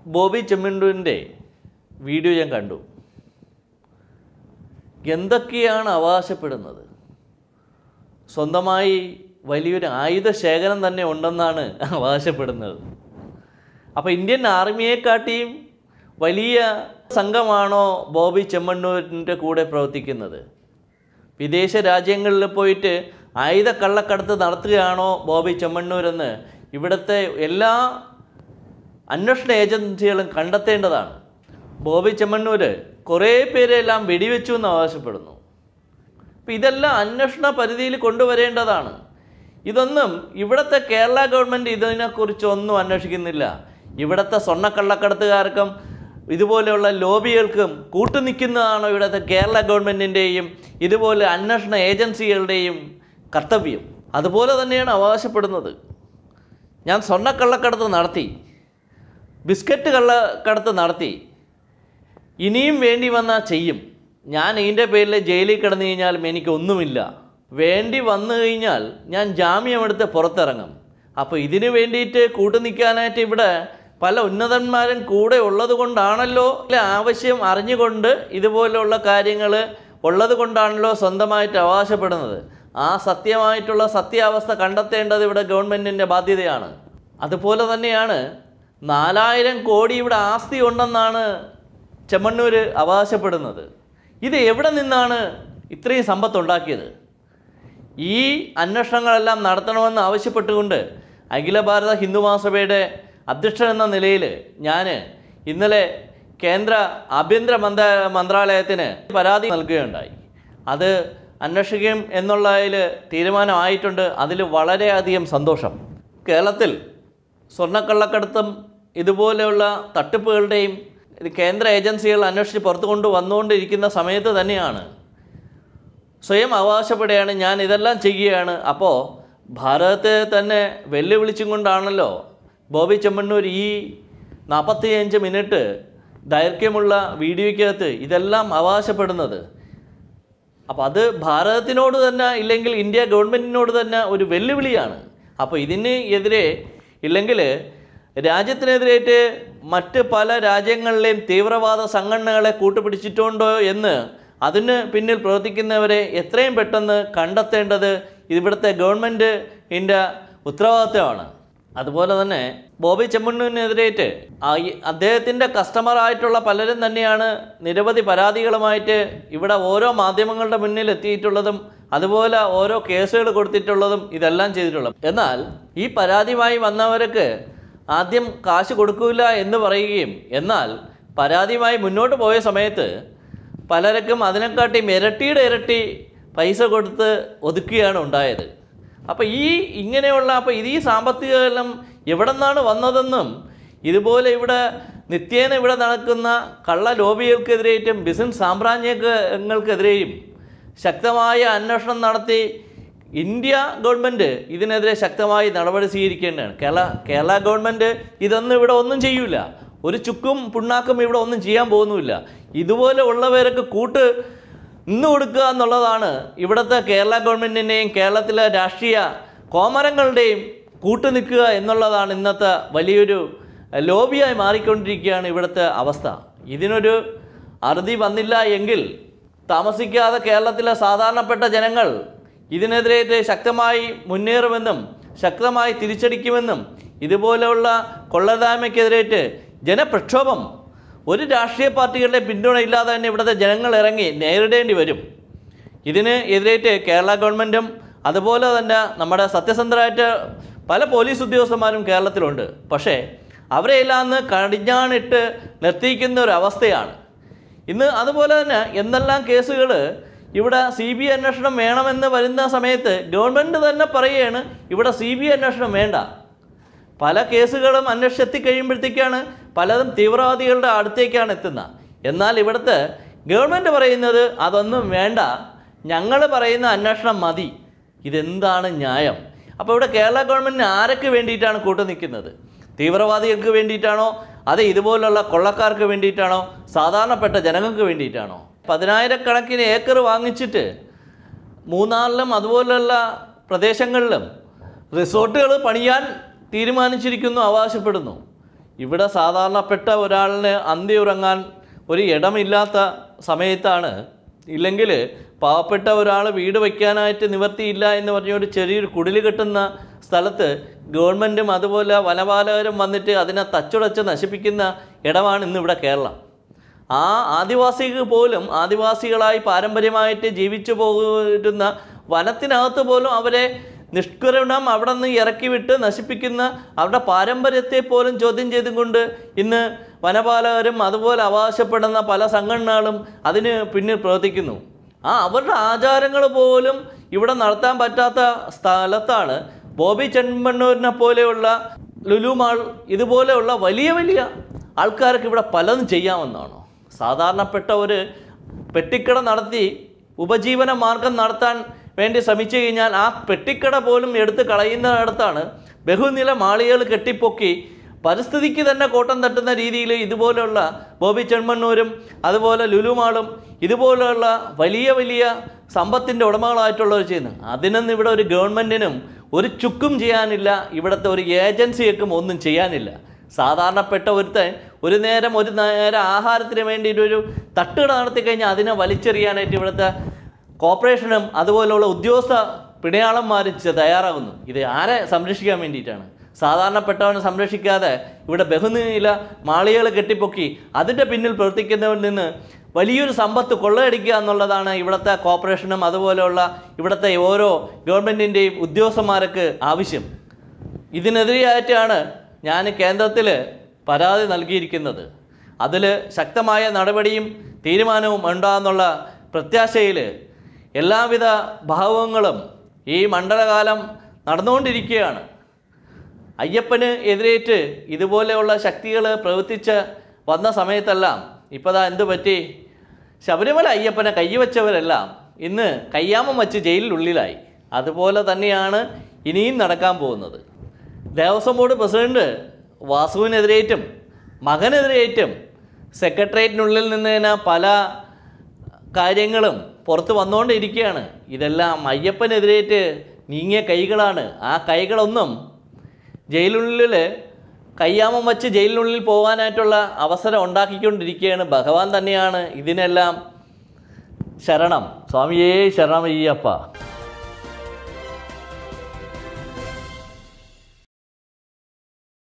Bobby ചെമ്മണ്ണൂരിൻ്റെ video ഞാൻ കണ്ടു എന്തൊക്കെയാണ് അവകാശപ്പെടുന്നത് സ്വന്തമായി വലിയൊരു ആയുധ ശേഖരം തന്നെ ഉണ്ടെന്നാണ് അവകാശപ്പെടുന്നത് അപ്പോൾ ഇന്ത്യൻ ആർമിയെക്കാട്ടിയും വലിയ സംഘമാണോ ബോബി ചെമ്മണ്ണൂരിൻ്റെ കൂടെ പ്രവർത്തിക്കുന്നത് വിദേശ രാജ്യങ്ങളിൽ പോയിട്ട് ആയുധ കള്ളക്കടത്ത് നടത്തുകയാണോ ബോബി ചെമ്മണ്ണൂരെന്ന് ഇവിടുത്തെ എല്ലാ അന്വേഷണ ഏജൻസികളും കണ്ടെത്തേണ്ടതാണ് ബോബി ചെമ്മണ്ണൂർ കുറേ പേരെല്ലാം വെടിവെച്ചു എന്ന് അവകാശപ്പെടുന്നു അപ്പം ഇതെല്ലാം അന്വേഷണ പരിധിയിൽ കൊണ്ടുവരേണ്ടതാണ് ഇതൊന്നും ഇവിടുത്തെ കേരള ഗവൺമെൻറ് ഇതിനെക്കുറിച്ച് ഒന്നും അന്വേഷിക്കുന്നില്ല ഇവിടുത്തെ സ്വർണ്ണക്കള്ളക്കടത്തുകാർക്കും ഇതുപോലെയുള്ള ലോബികൾക്കും കൂട്ടുനിൽക്കുന്നതാണോ ഇവിടുത്തെ കേരള ഗവൺമെൻറ്റിൻ്റെയും ഇതുപോലെ അന്വേഷണ ഏജൻസികളുടെയും കർത്തവ്യം അതുപോലെ തന്നെയാണ് അവകാശപ്പെടുന്നത് ഞാൻ സ്വർണ്ണക്കള്ളക്കടത്ത് നടത്തി ബിസ്ക്കറ്റ് കള്ളക്കടത്ത് നടത്തി ഇനിയും വേണ്ടി വന്നാൽ ചെയ്യും ഞാൻ ഇതിൻ്റെ പേരിൽ ജയിലിൽ കിടന്നു കഴിഞ്ഞാലും എനിക്കൊന്നുമില്ല വേണ്ടി വന്നു കഴിഞ്ഞാൽ ഞാൻ ജാമ്യമെടുത്ത് പുറത്തിറങ്ങും അപ്പോൾ ഇതിനു വേണ്ടിയിട്ട് കൂട്ടു നിൽക്കാനായിട്ട് ഇവിടെ പല ഉന്നതന്മാരും കൂടെ ഉള്ളത് കൊണ്ടാണല്ലോ ഇല്ല, ആവശ്യം അറിഞ്ഞുകൊണ്ട് ഇതുപോലുള്ള കാര്യങ്ങൾ ഉള്ളത് കൊണ്ടാണല്ലോ സ്വന്തമായിട്ട് അവകാശപ്പെടുന്നത് ആ സത്യമായിട്ടുള്ള സത്യാവസ്ഥ കണ്ടെത്തേണ്ടത് ഇവിടെ ഗവൺമെൻറ്റിൻ്റെ ബാധ്യതയാണ് അതുപോലെ തന്നെയാണ് നാലായിരം കോടി ഇവിടെ ആസ്തി ഉണ്ടെന്നാണ് ചെമ്മണ്ണൂർ അവകാശപ്പെടുന്നത് ഇത് എവിടെ നിന്നാണ് ഇത്രയും സമ്പത്തുണ്ടാക്കിയത് ഈ അന്വേഷണങ്ങളെല്ലാം നടത്തണമെന്ന് ആവശ്യപ്പെട്ടുകൊണ്ട് അഖില ഭാരത ഹിന്ദു മഹാസഭയുടെ അധ്യക്ഷൻ എന്ന നിലയിൽ ഞാൻ ഇന്നലെ കേന്ദ്ര ആഭ്യന്തര മന്ത്ര മന്ത്രാലയത്തിന് പരാതി നൽകുകയുണ്ടായി അത് അന്വേഷിക്കും എന്നുള്ളതിൽ തീരുമാനമായിട്ടുണ്ട് അതിൽ വളരെയധികം സന്തോഷം കേരളത്തിൽ സ്വർണ്ണക്കള്ളക്കടത്തും ഇതുപോലെയുള്ള തട്ടിപ്പുകളുടെയും ഇത് കേന്ദ്ര ഏജൻസികൾ അന്വേഷിച്ച് പുറത്തു കൊണ്ട് വന്നുകൊണ്ടിരിക്കുന്ന സമയത്ത് തന്നെയാണ് സ്വയം അവകാശപ്പെടുകയാണ് ഞാൻ ഇതെല്ലാം ചെയ്യുകയാണ് അപ്പോൾ ഭാരതത്തെ തന്നെ വെല്ലുവിളിച്ചും കൊണ്ടാണല്ലോ ബോബി ചെമ്മണ്ണൂർ ഈ നാൽപ്പത്തിയഞ്ച് മിനിറ്റ് ദൈർഘ്യമുള്ള വീഡിയോയ്ക്കകത്ത് ഇതെല്ലാം അവകാശപ്പെടുന്നത് അപ്പോൾ അത് ഭാരതത്തിനോട് തന്നെ ഇല്ലെങ്കിൽ ഇന്ത്യ ഗവൺമെൻറ്റിനോട് തന്നെ ഒരു വെല്ലുവിളിയാണ് അപ്പോൾ ഇതിന് എതിരെ ഇല്ലെങ്കിൽ രാജ്യത്തിനെതിരായിട്ട് മറ്റ് പല രാജ്യങ്ങളിലെയും തീവ്രവാദ സംഘടനകളെ കൂട്ടുപിടിച്ചിട്ടുണ്ടോ എന്ന് അതിന് പിന്നിൽ പ്രവർത്തിക്കുന്നവരെ എത്രയും പെട്ടെന്ന് കണ്ടെത്തേണ്ടത് ഇവിടുത്തെ ഗവൺമെൻറ്റിൻ്റെ ഉത്തരവാദിത്തമാണ് അതുപോലെ തന്നെ ബോബി ചെമ്മണ്ണൂരിനെതിരായിട്ട് ആ ഈ- അദ്ദേഹത്തിൻ്റെ കസ്റ്റമറായിട്ടുള്ള പലരും തന്നെയാണ് നിരവധി പരാതികളുമായിട്ട് ഇവിടെ ഓരോ മാധ്യമങ്ങളുടെ മുന്നിൽ എത്തിയിട്ടുള്ളതും അതുപോലെ ഓരോ കേസുകൾ കൊടുത്തിട്ടുള്ളതും ഇതെല്ലാം ചെയ്തിട്ടുള്ളത് എന്നാൽ ഈ പരാതിയുമായി വന്നവർക്ക് ആദ്യം കാശ് കൊടുക്കില്ല എന്ന് പറയുകയും എന്നാൽ പരാതിയുമായി മുന്നോട്ട് പോയ സമയത്ത് പലർക്കും അതിനെക്കാട്ടി ഇരട്ടിയുടെ ഇരട്ടി പൈസ കൊടുത്ത് ഒതുക്കുകയാണ് ഉണ്ടായത് അപ്പോൾ ഈ ഇങ്ങനെയുള്ള അപ്പോൾ ഇത് ഈ സാമ്പത്തികമെല്ലാം എവിടെ നിന്നാണ് വന്നതെന്നും ഇതുപോലെ ഇവിടെ നിത്യേന ഇവിടെ നടക്കുന്ന കള്ള ലോബികൾക്കെതിരെയും ബിസിനസ് സാമ്രാജ്യങ്ങൾക്കെതിരെയും ശക്തമായ അന്വേഷണം നടത്തി ഇന്ത്യ ഗവൺമെൻറ് ഇതിനെതിരെ ശക്തമായി നടപടി സ്വീകരിക്കേണ്ടതാണ് കേരള കേരള ഗവൺമെൻറ് ഇതൊന്നും ഇവിടെ ഒന്നും ചെയ്യൂല ഒരു ചുക്കും പുണ്ണാക്കും ഇവിടെ ഒന്നും ചെയ്യാൻ പോകുന്നുമില്ല ഇതുപോലെ ഉള്ളവരൊക്കെ കൂട്ട് നിന്ന് കൊടുക്കുക എന്നുള്ളതാണ് ഇവിടുത്തെ കേരള ഗവൺമെൻറ്റിൻ്റെയും കേരളത്തിലെ രാഷ്ട്രീയ കോമരങ്ങളുടെയും കൂട്ടു നിൽക്കുക എന്നുള്ളതാണ് ഇന്നത്തെ വലിയൊരു ലോബിയായി മാറിക്കൊണ്ടിരിക്കുകയാണ് ഇവിടുത്തെ അവസ്ഥ ഇതിനൊരു അറുതി വന്നില്ല എങ്കിൽ താമസിക്കാതെ കേരളത്തിലെ സാധാരണപ്പെട്ട ജനങ്ങൾ ഇതിനെതിരെ ശക്തമായി മുന്നേറുമെന്നും ശക്തമായി തിരിച്ചടിക്കുമെന്നും ഇതുപോലെയുള്ള കൊള്ളതായ്മയ്ക്കെതിരായിട്ട് ജനപ്രക്ഷോഭം ഒരു രാഷ്ട്രീയ പാർട്ടികളുടെ പിന്തുണ ഇല്ലാതെ തന്നെ ഇവിടുത്തെ ജനങ്ങൾ ഇറങ്ങി നേരിടേണ്ടി വരും ഇതിന് എതിരായിട്ട് കേരള ഗവൺമെൻറ്റും അതുപോലെ തന്നെ നമ്മുടെ സത്യസന്ധരായിട്ട് പല പോലീസ് ഉദ്യോഗസ്ഥന്മാരും കേരളത്തിലുണ്ട് പക്ഷേ അവരെയെല്ലാം അന്ന് കടിഞ്ഞാണിട്ട് നിർത്തിയിരിക്കുന്ന ഒരു അവസ്ഥയാണ് ഇന്ന് അതുപോലെ തന്നെ എന്തെല്ലാം കേസുകൾ ഇവിടെ സി ബി ഐ അന്വേഷണം വേണമെന്ന് വരുന്ന സമയത്ത് ഗവൺമെൻറ് തന്നെ പറയുകയാണ് ഇവിടെ സി ബി ഐ അന്വേഷണം വേണ്ട പല കേസുകളും അന്വേഷിച്ചെത്തിക്കഴിയുമ്പോഴത്തേക്കാണ് പലതും തീവ്രവാദികളുടെ അടുത്തേക്കാണ് എത്തുന്നത് എന്നാൽ ഇവിടുത്തെ ഗവൺമെൻറ് പറയുന്നത് അതൊന്നും വേണ്ട ഞങ്ങൾ പറയുന്ന അന്വേഷണം മതി ഇതെന്താണ് ന്യായം അപ്പോൾ ഇവിടെ കേരള ഗവൺമെൻറ്റിന് ആരൊക്കെ വേണ്ടിയിട്ടാണ് കൂട്ടു നിൽക്കുന്നത് തീവ്രവാദികൾക്ക് വേണ്ടിയിട്ടാണോ അത് ഇതുപോലുള്ള കൊള്ളക്കാർക്ക് വേണ്ടിയിട്ടാണോ സാധാരണപ്പെട്ട ജനങ്ങൾക്ക് വേണ്ടിയിട്ടാണോ പതിനായിരക്കണക്കിന് ഏക്കർ വാങ്ങിച്ചിട്ട് മൂന്നാറിലും അതുപോലുള്ള പ്രദേശങ്ങളിലും റിസോർട്ടുകൾ പണിയാൻ തീരുമാനിച്ചിരിക്കുന്നു അവകാശപ്പെടുന്നു ഇവിടെ സാധാരണപ്പെട്ട ഒരാളിന് അന്തി ഉറങ്ങാൻ ഒരു ഇടമില്ലാത്ത സമയത്താണ് ഇല്ലെങ്കിൽ പാവപ്പെട്ട ഒരാൾ വീട് വയ്ക്കാനായിട്ട് നിവർത്തിയില്ല എന്ന് പറഞ്ഞ ഒരു ചെറിയൊരു കുടിൽ കെട്ടുന്ന സ്ഥലത്ത് ഗവൺമെൻറ്റും അതുപോലെ വനപാലകരും വന്നിട്ട് അതിനെ തച്ചുടച്ച് നശിപ്പിക്കുന്ന ഇടമാണ് ഇന്നിവിടെ കേരളം ആ ആദിവാസിക്ക് പോലും ആദിവാസികളായി പാരമ്പര്യമായിട്ട് ജീവിച്ചു പോരുന്ന വനത്തിനകത്ത് പോലും അവരെ നിഷ്കരുണം അവിടെ നിന്ന് ഇറക്കി വിട്ട് നശിപ്പിക്കുന്ന അവരുടെ പാരമ്പര്യത്തെ പോലും ചോദ്യം ചെയ്തുകൊണ്ട് ഇന്ന് വനപാലകരും അതുപോലെ അവകാശപ്പെടുന്ന പല സംഘടനകളും അതിന് പിന്നിൽ പ്രവർത്തിക്കുന്നു ആ അവരുടെ ആചാരങ്ങൾ പോലും ഇവിടെ നടത്താൻ പറ്റാത്ത സ്ഥലത്താണ് ബോബി ചെമ്മണ്ണൂരിനെ പോലെയുള്ള ലുലുമാൾ ഇതുപോലെയുള്ള വലിയ വലിയ ആൾക്കാർക്ക് ഇവിടെ പലതും ചെയ്യാമെന്നാണോ സാധാരണപ്പെട്ട ഒരു പെട്ടിക്കട നടത്തി ഉപജീവന മാർഗം നടത്താൻ വേണ്ടി ശ്രമിച്ചു കഴിഞ്ഞാൽ ആ പെട്ടിക്കട പോലും എടുത്ത് കളയുന്നിടത്താണ് ബഹുനില മാളികൾ കെട്ടിപ്പൊക്കി പരിസ്ഥിതിക്ക് തന്നെ കോട്ടം തട്ടുന്ന രീതിയിൽ ഇതുപോലെയുള്ള ബോബി ചെമ്മണ്ണൂരും അതുപോലെ ലുലുമാളും ഇതുപോലെയുള്ള വലിയ വലിയ സമ്പത്തിൻ്റെ ഉടമകളായിട്ടുള്ളവർ ചെയ്യുന്നത് അതിനൊന്നും ഇവിടെ ഒരു ഗവൺമെൻറ്റിനും ഒരു ചുക്കും ചെയ്യാനില്ല ഇവിടുത്തെ ഒരു ഏജൻസിയൊക്കെ ഒന്നും ചെയ്യാനില്ല സാധാരണപ്പെട്ട ഒരുത്തൻ ഒരു നേരം ഒരു നേരം ആഹാരത്തിന് വേണ്ടിയിട്ട് ഒരു തട്ടുകട നടത്തി കഴിഞ്ഞാൽ അതിനെ വലിച്ചെറിയാനായിട്ട് ഇവിടുത്തെ കോർപ്പറേഷനും അതുപോലെയുള്ള ഉദ്യോഗസ്ഥ പിണയാളന്മാരും ചെ- തയ്യാറാകുന്നു ഇത് ആരെ സംരക്ഷിക്കാൻ വേണ്ടിയിട്ടാണ് സാധാരണപ്പെട്ടവനെ സംരക്ഷിക്കാതെ ഇവിടെ ബഹുനില മാളികൾ കെട്ടിപ്പൊക്കി അതിൻ്റെ പിന്നിൽ പ്രവർത്തിക്കുന്നവരിൽ നിന്ന് വലിയൊരു സമ്പത്ത് കൊള്ളയടിക്കുക എന്നുള്ളതാണ് ഇവിടുത്തെ കോർപ്പറേഷനും അതുപോലെയുള്ള ഇവിടുത്തെ ഓരോ ഗവൺമെൻറ്റിൻ്റെയും ഉദ്യോഗസ്ഥന്മാർക്ക് ആവശ്യം ഇതിനെതിരെയായിട്ടാണ് ഞാൻ കേന്ദ്രത്തിൽ പരാതി നൽകിയിരിക്കുന്നത് അതിൽ ശക്തമായ നടപടിയും തീരുമാനവും ഉണ്ടാകുന്നുള്ള പ്രത്യാശയിൽ എല്ലാവിധ ഭാവങ്ങളും ഈ മണ്ഡലകാലം നടന്നുകൊണ്ടിരിക്കുകയാണ് അയ്യപ്പന് എതിരേറ്റ് ഇതുപോലെയുള്ള ശക്തികൾ പ്രവർത്തിച്ച് വന്ന സമയത്തെല്ലാം ഇപ്പതാ എന്ത് പറ്റി ശബരിമല അയ്യപ്പനെ കൈവച്ചവരെല്ലാം ഇന്ന് കയ്യാമം വച്ച് ജയിലിനുള്ളിലായി അതുപോലെ തന്നെയാണ് ഇനിയും നടക്കാൻ പോകുന്നത് ദേവസ്വം ബോർഡ് പ്രസിഡന്റ് വാസുവിനെതിരേറ്റും മകനെതിരേറ്റും സെക്രട്ടേറിയറ്റിനുള്ളിൽ നിന്ന് തന്നെ പല കാര്യങ്ങളും പുറത്ത് വന്നുകൊണ്ടിരിക്കുകയാണ് ഇതെല്ലാം അയ്യപ്പനെതിരേറ്റ് നീങ്ങിയ കൈകളാണ് ആ കൈകളൊന്നും ജയിലിനുള്ളിൽ കയ്യാമം വച്ച് ജയിലിനുള്ളിൽ പോകാനായിട്ടുള്ള അവസരം ഉണ്ടാക്കിക്കൊണ്ടിരിക്കുകയാണ് ഭഗവാൻ തന്നെയാണ് ഇതിനെല്ലാം ശരണം സ്വാമിയേ ശരണമയ്യപ്പ